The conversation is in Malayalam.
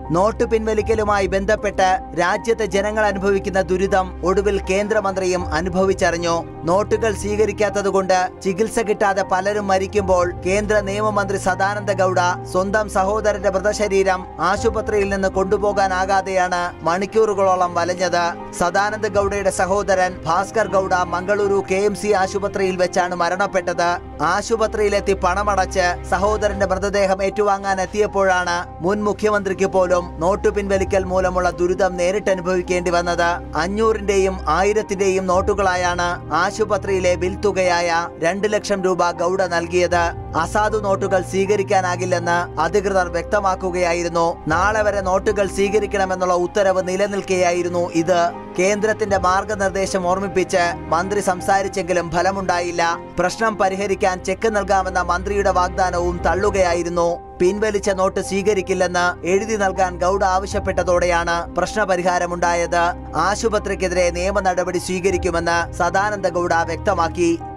നോട്ട് പിൻവലിക്കലുമായി ബന്ധപ്പെട്ട് രാജ്യത്തെ ജനങ്ങൾ അനുഭവിക്കുന്ന ദുരിതം ഒടുവിൽ കേന്ദ്രമന്ത്രിയും അനുഭവിച്ചറിഞ്ഞു നോട്ടുകൾ സ്വീകരിക്കാത്തതുകൊണ്ട് ചികിത്സ കിട്ടാതെ പലരും മരിക്കുമ്പോൾ കേന്ദ്ര നിയമമന്ത്രി സദാനന്ദ ഗൗഡ സ്വന്തം സഹോദരന്റെ മൃതശരീരം ആശുപത്രിയിൽ നിന്ന് കൊണ്ടുപോകാനാകാതെയാണ് മണിക്കൂറുകളോളം വലഞ്ഞത് സദാനന്ദ ഗൗഡയുടെ സഹോദരൻ Bhaskar Gowda Mangaluru K M C ആശുപത്രിയിൽ വെച്ചാണ് മരണപ്പെട്ടത് ആശുപത്രിയിലെത്തി പണമടച്ച് സഹോദരന്റെ മൃതദേഹം ഏറ്റുവാങ്ങാൻ എത്തിയപ്പോഴാണ് മുൻ മുഖ്യമന്ത്രിക്ക് പോലും നോട്ടു പിൻവലിക്കൽ മൂലമുള്ള ദുരിതം നേരിട്ട് അനുഭവിക്കേണ്ടി വന്നത് അഞ്ഞൂറിന്റെയും ആയിരത്തിന്റെയും നോട്ടുകളായാണ് ആശുപത്രിയിലെ ബിൽ തുകയായ രണ്ട് ലക്ഷം രൂപ ഗൗഡ നൽകിയത് അസാധു നോട്ടുകൾ സ്വീകരിക്കാനാകില്ലെന്ന് അധികൃതർ വ്യക്തമാക്കുകയായിരുന്നു നാളെ വരെ നോട്ടുകൾ സ്വീകരിക്കണമെന്നുള്ള ഉത്തരവ് നിലനിൽക്കെയായിരുന്നു ഇത് കേന്ദ്രത്തിന്റെ മാർഗനിർദ്ദേശം ഓർമ്മിപ്പിച്ച് മന്ത്രി സംസാരിച്ചെങ്കിലും ഫലമുണ്ടായില്ല പ്രശ്നം പരിഹരിക്കാൻ ചെക്ക് നൽകാമെന്ന മന്ത്രിയുടെ വാഗ്ദാനവും തള്ളുകയായിരുന്നു പിൻവലിച്ച നോട്ട് സ്വീകരിക്കില്ലെന്ന് എഴുതി നൽകാൻ ഗൗഡ ആവശ്യപ്പെട്ടതോടെയാണ് പ്രശ്നപരിഹാരമുണ്ടായത് ആശുപത്രിക്കെതിരെ നിയമ നടപടി സ്വീകരിക്കുമെന്ന് സദാനന്ദ ഗൗഡ വ്യക്തമാക്കി